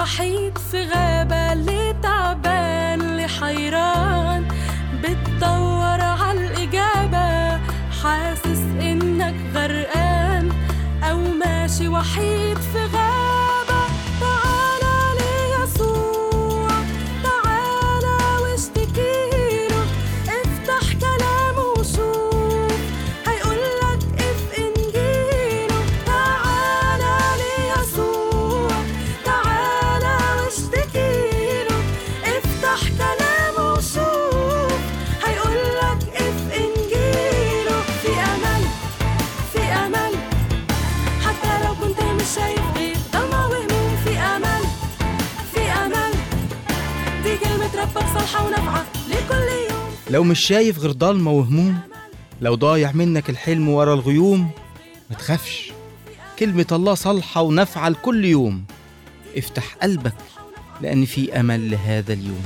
وحيد في غابة اللي تعبان اللي حيران بتدور عالإجابة حاسس إنك غرقان أو ماشي وحيد في غابة تعالى ليسوع تعالى واشتكيله افتح كلامه وشوف هيقولك اف انجيله تعالى ليسوع تعالى واشتكيله افتح كلامه وشوف هيقولك اف انجيله في امل في امل حتى لو كنت مش شايف غير ضلمة وهموم في امل في امل دي كلمة ربك صالحة ونافعة لكل يوم لو مش شايف غير ضلمة وهموم لو ضايع منك الحلم ورا الغيوم ما تخافش كلمة الله صالحة ونافعة لكل يوم افتح قلبك لأن في أمل لهذا اليوم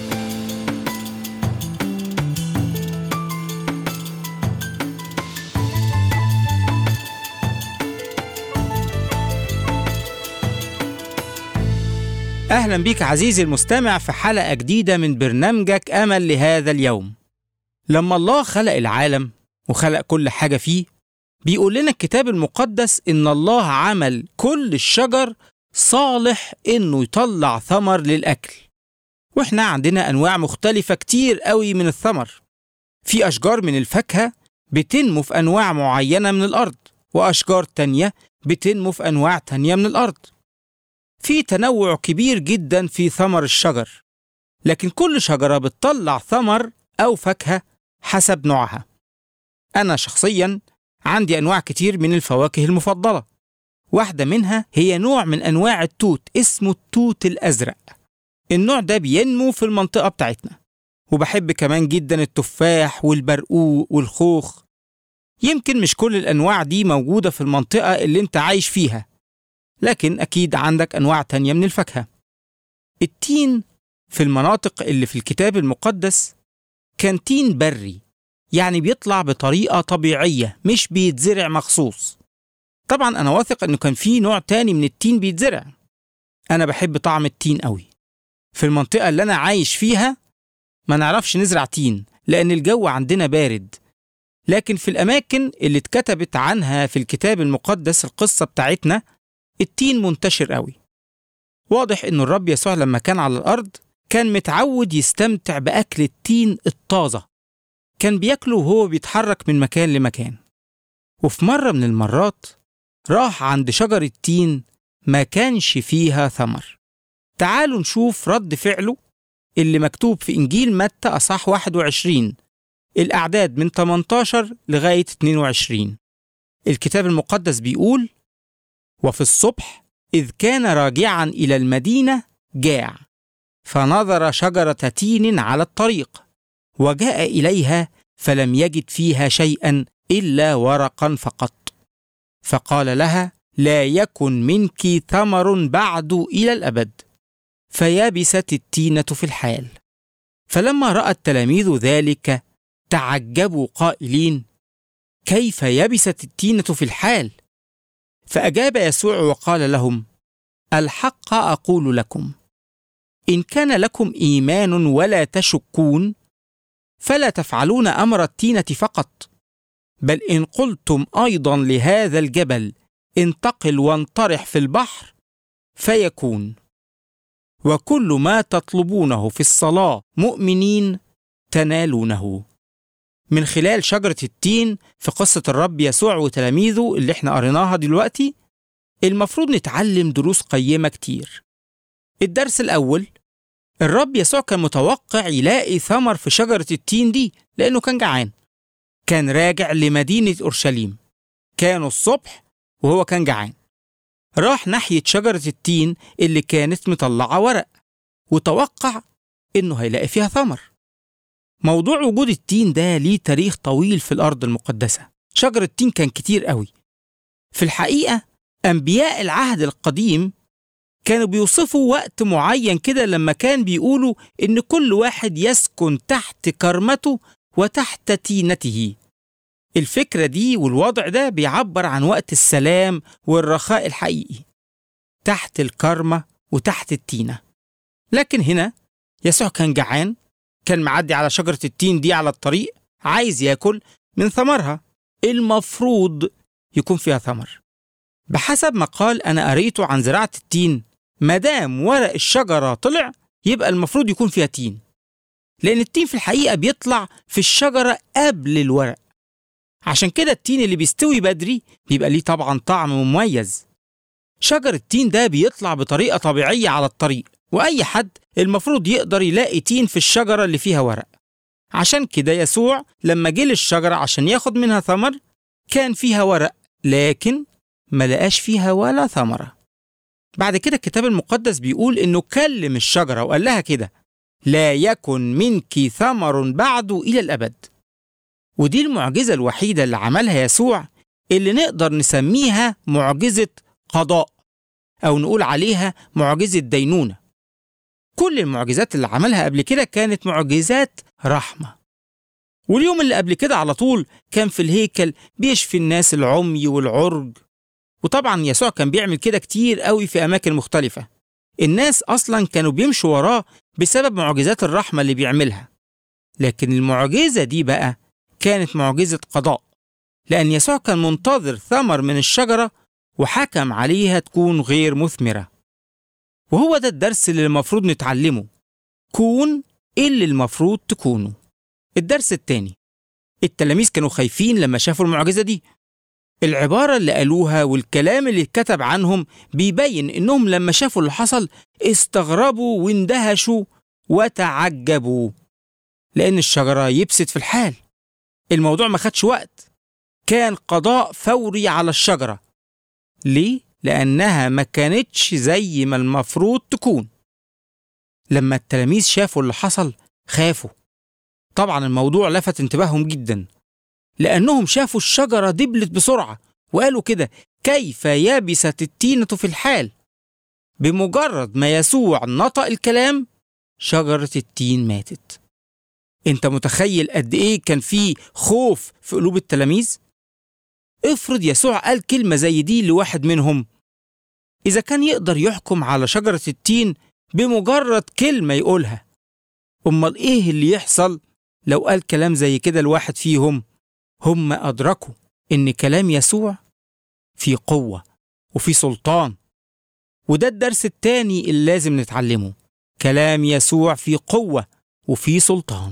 أهلا بيك عزيزي المستمع في حلقة جديدة من برنامجك أمل لهذا اليوم لما الله خلق العالم وخلق كل حاجة فيه بيقول لنا الكتاب المقدس إن الله عمل كل الشجر صالح إنه يطلع ثمر للأكل وإحنا عندنا أنواع مختلفة كتير قوي من الثمر في أشجار من الفاكهة بتنمو في أنواع معينة من الأرض وأشجار تانية بتنمو في أنواع تانية من الأرض في تنوع كبير جدا في ثمر الشجر لكن كل شجرة بتطلع ثمر أو فاكهة حسب نوعها أنا شخصيا عندي أنواع كتير من الفواكه المفضلة واحدة منها هي نوع من أنواع التوت اسمه التوت الأزرق النوع ده بينمو في المنطقة بتاعتنا وبحب كمان جدا التفاح والبرقوق والخوخ يمكن مش كل الأنواع دي موجودة في المنطقة اللي انت عايش فيها لكن أكيد عندك أنواع تانية من الفاكهة التين في المناطق اللي في الكتاب المقدس كان تين بري يعني بيطلع بطريقة طبيعية مش بيتزرع مخصوص طبعا أنا واثق إنه كان في نوع تاني من التين بيتزرع أنا بحب طعم التين قوي في المنطقة اللي أنا عايش فيها ما نعرفش نزرع تين لأن الجو عندنا بارد لكن في الأماكن اللي اتكتبت عنها في الكتاب المقدس القصة بتاعتنا التين منتشر قوي واضح إنه الرب يسوع لما كان على الأرض كان متعود يستمتع بأكل التين الطازة كان بياكله وهو بيتحرك من مكان لمكان وفي مرة من المرات راح عند شجرة تين ما كانش فيها ثمر تعالوا نشوف رد فعله اللي مكتوب في إنجيل متى أصح 21 الأعداد من 18 لغاية 22 الكتاب المقدس بيقول وفي الصبح إذ كان راجعا إلى المدينة جاع فنظر شجرة تين على الطريق وجاء إليها فلم يجد فيها شيئا إلا ورقا فقط فقال لها لا يكن منك ثمر بعد إلى الأبد فيبست التينة في الحال فلما رأى التلاميذ ذلك تعجبوا قائلين كيف يبست التينة في الحال فأجاب يسوع وقال لهم الحق أقول لكم إن كان لكم إيمان ولا تشكون فلا تفعلون أمر التينة فقط بل إن قلتم أيضا لهذا الجبل انتقل وانطرح في البحر فيكون وكل ما تطلبونه في الصلاة مؤمنين تنالونه من خلال شجرة التين في قصة الرب يسوع وتلاميذه اللي احنا قريناها دلوقتي المفروض نتعلم دروس قيمة كتير الدرس الأول الرب يسوع كان متوقع يلاقي ثمر في شجرة التين دي لأنه كان جعان كان راجع لمدينة أورشليم كانوا الصبح وهو كان جعان راح ناحية شجرة التين اللي كانت مطلعة ورق وتوقع إنه هيلاقي فيها ثمر موضوع وجود التين ده ليه تاريخ طويل في الأرض المقدسة شجر التين كان كتير قوي في الحقيقة أنبياء العهد القديم كانوا بيوصفوا وقت معين كده لما كان بيقولوا إن كل واحد يسكن تحت كرمته وتحت تينته الفكرة دي والوضع ده بيعبر عن وقت السلام والرخاء الحقيقي تحت الكرمة وتحت التينة لكن هنا يسوع كان جعان كان معدي على شجرة التين دي على الطريق عايز ياكل من ثمرها المفروض يكون فيها ثمر بحسب ما قال أنا قريته عن زراعة التين مادام ورق الشجرة طلع يبقى المفروض يكون فيها تين لأن التين في الحقيقة بيطلع في الشجرة قبل الورق عشان كده التين اللي بيستوي بدري بيبقى ليه طبعا طعم مميز شجر التين ده بيطلع بطريقة طبيعية على الطريق وأي حد المفروض يقدر يلاقي تين في الشجرة اللي فيها ورق عشان كده يسوع لما جه للشجرة عشان ياخد منها ثمر كان فيها ورق لكن ما لقاش فيها ولا ثمرة بعد كده الكتاب المقدس بيقول إنه كلم الشجرة وقال لها كده لا يكن منك ثمر بعد إلى الأبد ودي المعجزة الوحيدة اللي عملها يسوع اللي نقدر نسميها معجزة قضاء أو نقول عليها معجزة دينونة كل المعجزات اللي عملها قبل كده كانت معجزات رحمة واليوم اللي قبل كده على طول كان في الهيكل بيشفي الناس العمي والعرج وطبعا يسوع كان بيعمل كده كتير قوي في أماكن مختلفة الناس أصلا كانوا بيمشوا وراه بسبب معجزات الرحمة اللي بيعملها لكن المعجزة دي بقى كانت معجزة قضاء لأن يسوع كان منتظر ثمر من الشجرة وحكم عليها تكون غير مثمرة وهو ده الدرس اللي المفروض نتعلمه كون اللي المفروض تكونه الدرس التاني التلاميذ كانوا خايفين لما شافوا المعجزة دي العبارة اللي قالوها والكلام اللي اتكتب عنهم بيبين إنهم لما شافوا اللي حصل استغربوا واندهشوا وتعجبوا لأن الشجرة يبست في الحال الموضوع ما خدش وقت كان قضاء فوري على الشجرة ليه؟ لأنها ما كانتش زي ما المفروض تكون لما التلاميذ شافوا اللي حصل خافوا طبعا الموضوع لفت انتباههم جدا لأنهم شافوا الشجرة دبلت بسرعة وقالوا كده كيف يبست التينة في الحال بمجرد ما يسوع نطق الكلام شجرة التين ماتت انت متخيل قد ايه كان في خوف في قلوب التلاميذ افرض يسوع قال كلمة زي دي لواحد منهم إذا كان يقدر يحكم على شجرة التين بمجرد كلمة يقولها أمال إيه اللي يحصل لو قال كلام زي كده لواحد فيهم هم أدركوا إن كلام يسوع في قوة وفي سلطان وده الدرس التاني اللي لازم نتعلمه كلام يسوع في قوة وفي سلطان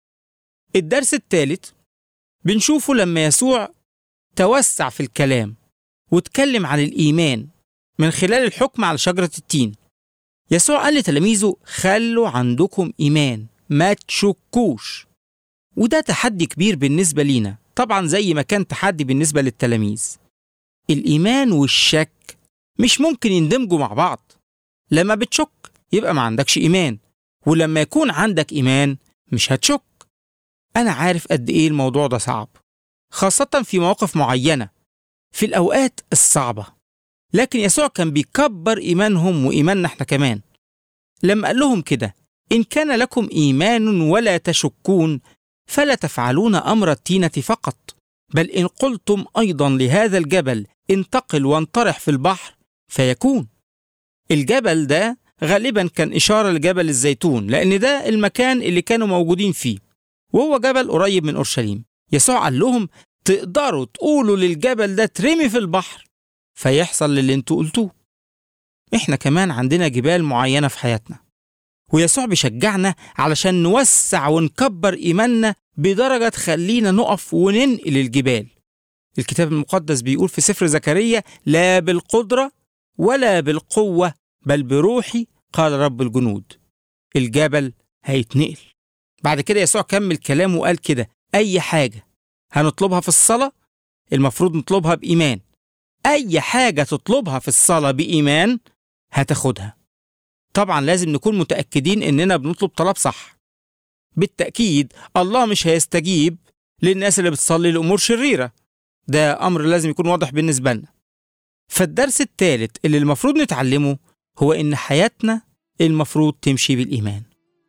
الدرس الثالث بنشوفه لما يسوع توسع في الكلام واتكلم عن الإيمان من خلال الحكم على شجرة التين يسوع قال لتلاميذه خلوا عندكم إيمان ما تشكوش وده تحدي كبير بالنسبة لينا طبعا زي ما كان تحدي بالنسبة للتلاميذ الإيمان والشك مش ممكن يندمجوا مع بعض لما بتشك يبقى ما عندكش إيمان ولما يكون عندك إيمان مش هتشك أنا عارف قد إيه الموضوع ده صعب خاصة في مواقف معينة في الأوقات الصعبة لكن يسوع كان بيكبر إيمانهم وإيماننا إحنا كمان لما قال لهم كده إن كان لكم إيمان ولا تشكون فلا تفعلون أمر التينة فقط بل إن قلتم أيضا لهذا الجبل انتقل وانطرح في البحر فيكون الجبل ده غالبا كان إشارة لجبل الزيتون لأن ده المكان اللي كانوا موجودين فيه وهو جبل قريب من أورشليم يسوع قال لهم تقدروا تقولوا للجبل ده ترمي في البحر فيحصل اللي انتوا قلتوه احنا كمان عندنا جبال معينة في حياتنا ويسوع بيشجعنا علشان نوسع ونكبر إيماننا بدرجة تخلينا نقف وننقل الجبال الكتاب المقدس بيقول في سفر زكريا لا بالقدرة ولا بالقوة بل بروحي قال رب الجنود الجبل هيتنقل بعد كده يسوع كمل كلامه وقال كده أي حاجة هنطلبها في الصلاة المفروض نطلبها بإيمان أي حاجة تطلبها في الصلاة بإيمان هتاخدها طبعا لازم نكون متأكدين إننا بنطلب طلب صح بالتأكيد الله مش هيستجيب للناس اللي بتصلي لأمور شريرة ده أمر لازم يكون واضح بالنسبة لنا فالدرس الثالث اللي المفروض نتعلمه هو إن حياتنا المفروض تمشي بالإيمان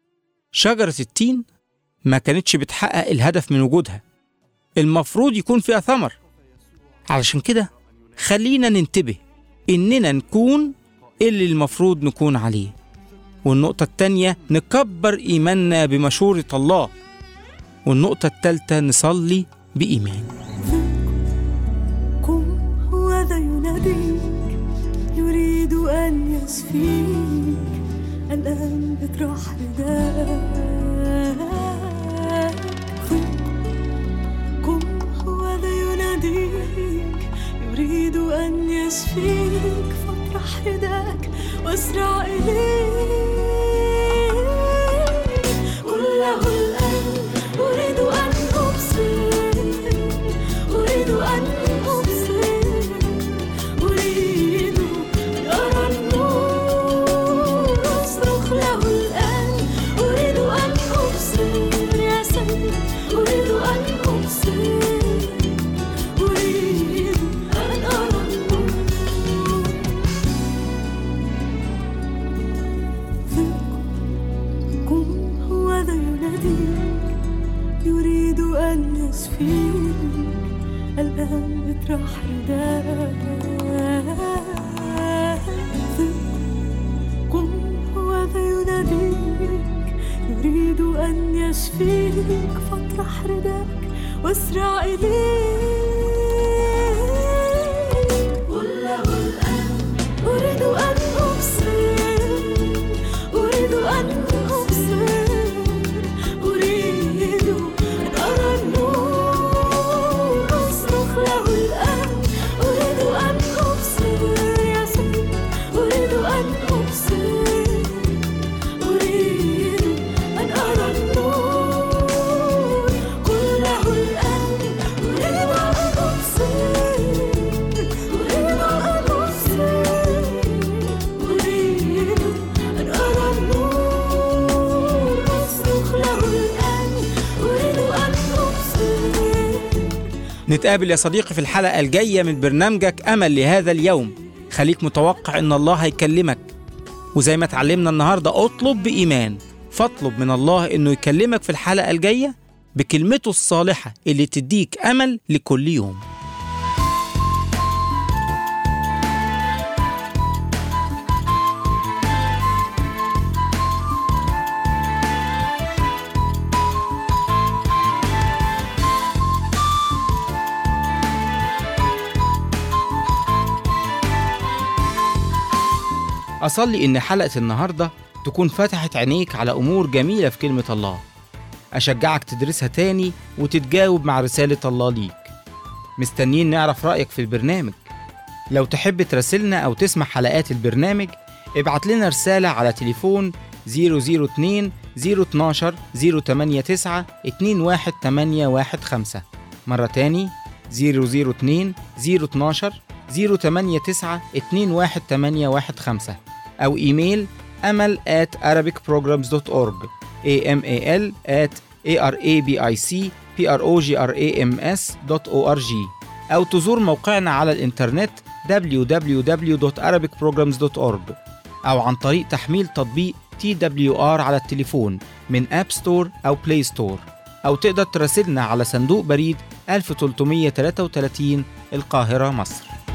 شجرة التين ما كانتش بتحقق الهدف من وجودها المفروض يكون فيها ثمر علشان كده خلينا ننتبه إننا نكون اللي المفروض نكون عليه والنقطة التانية نكبر إيماننا بمشورة الله والنقطة التالتة نصلي بإيمان قم هو ذا يناديك يريد أن يشفيك الآن اطرح رداءك قم هو ذا يناديك يريد أن يشفيك فاطرح رداءك واسرع إليه قل له الآن أريد أن أبصر أريد أن أبصر أريد أن أرى النور أصرخ له الآن أريد أن أبصر يا سيد أريد أن أبصر أريد أن أرى النور قم هو ذا يناديك يريد أن يشفيك الآن اطرح رداءك قم هو ذا يناديك يريد أن يشفيك فاطرح رداءك واسرع إليه قل له الآن أريد أن أبصر أريد أن أبصر أريد أن أرى النور أصرخ له الآن أريد أن أبصر يا سيد أريد أن أبصر أريد أن أرى النور قل له الآن أريد أن أبصر أريد أن أبصر أريد أن أرى النور أصرخ له الآن أريد أن أبصر نتقابل يا صديقي في الحلقة الجاية من برنامجك أمل لهذا اليوم خليك متوقع إن الله هيكلمك وزي ما اتعلمنا النهاردة اطلب بإيمان فاطلب من الله إنه يكلمك في الحلقة الجاية بكلمته الصالحة اللي تديك أمل لكل يوم أصلي إن حلقة النهاردة تكون فتحت عينيك على أمور جميلة في كلمة الله أشجعك تدرسها تاني وتتجاوب مع رسالة الله ليك مستنيين نعرف رأيك في البرنامج لو تحب تراسلنا أو تسمع حلقات البرنامج ابعت لنا رسالة على تليفون 002 012 089 21815 مرة تاني 002 012 089 21815 أو إيميل أمل at arabicprograms.org amal at arabicprograms.org أو تزور موقعنا على الإنترنت www.arabicprograms.org أو عن طريق تحميل تطبيق TWR على التليفون من أب ستور أو بلاي ستور أو تقدر تراسلنا على صندوق بريد 1333 القاهرة مصر